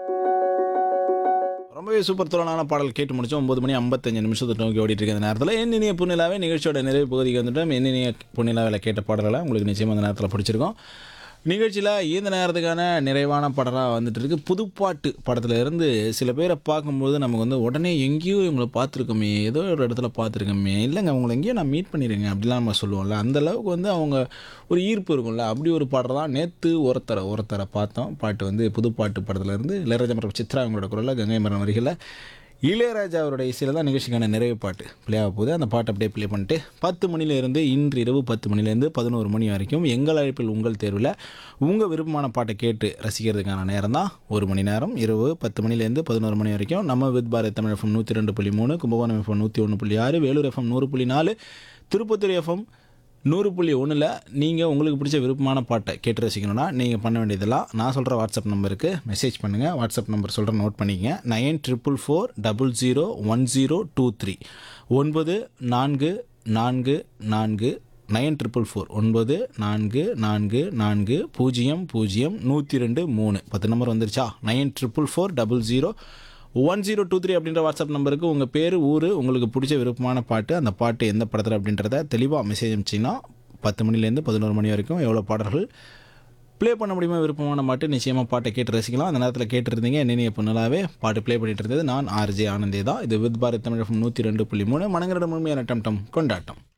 ரொம்பவே சூப்பர் துறனான பாடல் கேட்டு முடிச்சோம் ஒம்பது மணி ஐம்பத்தஞ்சு நிமிஷத்தை நோக்கி ஓடிட்டு இருக்க இந்த நேரத்தில் எண்ணினிய புண்ணிலாவே நிகழ்ச்சியோட நிறைவு பகுதிக்கு வந்துட்டோம் எண்ணினிய புண்ணிலாவில் கேட்ட பாடல்களை உங்களுக்கு நிச்சயமாக அந்த நேரத்தில் பிடிச்சிருக்கும் நிகழ்ச்சியில் இந்த நேரத்துக்கான நிறைவான படலாக வந்துட்டு இருக்கு புதுப்பாட்டு படத்துல இருந்து சில பேரை பார்க்கும்போது நமக்கு வந்து உடனே எங்கேயோ இவங்களை பார்த்துருக்கோமே ஏதோ ஒரு இடத்துல பார்த்துருக்கோமே இல்லைங்க அவங்கள எங்கேயோ நான் மீட் பண்ணிடுங்க அப்படிலாம் நம்ம சொல்லுவோம்ல அந்த அளவுக்கு வந்து அவங்க ஒரு ஈர்ப்பு இருக்கும்ல அப்படி ஒரு பாடல் தான் நேற்று ஒருத்தரை ஒருத்தரை பார்த்தோம் பாட்டு வந்து புதுப்பாட்டு படத்துல இருந்து இளையராஜா மற்றும் சித்ரா அவங்களோட குரலில் கங்கை மரம் வரிகளில் இளையராஜா அவருடைய இசையில் தான் நிகழ்ச்சிக்கான நிறைவு பாட்டு ப்ளே ஆக போகுது அந்த பாட்டை அப்படியே ப்ளே பண்ணிட்டு பத்து மணிலேருந்து இன்று இரவு பத்து மணிலேருந்து பதினோரு மணி வரைக்கும் எங்கள் அழைப்பில் உங்கள் தேர்வில் உங்கள் விருப்பமான பாட்டை கேட்டு ரசிக்கிறதுக்கான நேரம் தான் ஒரு மணி நேரம் இரவு பத்து மணிலேருந்து பதினோரு மணி வரைக்கும் நம்ம வித் பாரத் தமிழ் எஃப்எம் நூற்றி ரெண்டு புள்ளி மூணு கும்பகோணம் எஃப்எம் நூற்றி ஒன்று புள்ளி ஆறு வேலூர் எஃப்எம் நூறு புள்ளி நாலு திருப்பத்தூர் எஃப்எம் நூறு புள்ளி ஒன்றில் நீங்கள் உங்களுக்கு பிடிச்ச விருப்பமான பாட்டை கேட்டு ரசிக்கணும்னா நீங்கள் பண்ண வேண்டியதெல்லாம் நான் சொல்கிற வாட்ஸ்அப் நம்பருக்கு மெசேஜ் பண்ணுங்கள் வாட்ஸ்அப் நம்பர் சொல்கிறேன் நோட் பண்ணிக்கங்க nine triple four double zero one zero two three ஒன்பது நான்கு நான்கு நான்கு நைன் ட்ரிபிள் ஃபோர் ஒன்பது நான்கு நான்கு நான்கு பூஜ்ஜியம் பூஜ்ஜியம் நூற்றி ரெண்டு மூணு பத்து நம்பர் வந்துருச்சா nine triple four double zero one zero two three அப்படின்ற வாட்ஸ்அப் நம்பருக்கு உங்கள் பேர் ஊர் உங்களுக்கு பிடிச்ச விருப்பமான பாட்டு அந்த பாட்டு எந்த படத்தில் அப்படின்றத தெளிவாக மெசேஜ் அனுப்பிச்சிங்கன்னா பத்து மணிலேருந்து பதினோரு மணி வரைக்கும் எவ்வளோ பாடல்கள் ப்ளே பண்ண முடியுமா விருப்பமான பாட்டு நிச்சயமாக பாட்டை கேட்டு ரசிக்கலாம் அந்த நேரத்தில் கேட்டிருந்தீங்க என்னென்ன இப்போ நல்லாவே பாட்டு ப்ளே பண்ணிட்டு இருந்தது நான் ஆர்ஜே ஆனந்தே தான் இது வித் பாரத் தமிழ் நூற்றி ரெண்டு புள்ளி மூணு மனங்கரட முழுமையான டம் டம் கொண்டாட்டம்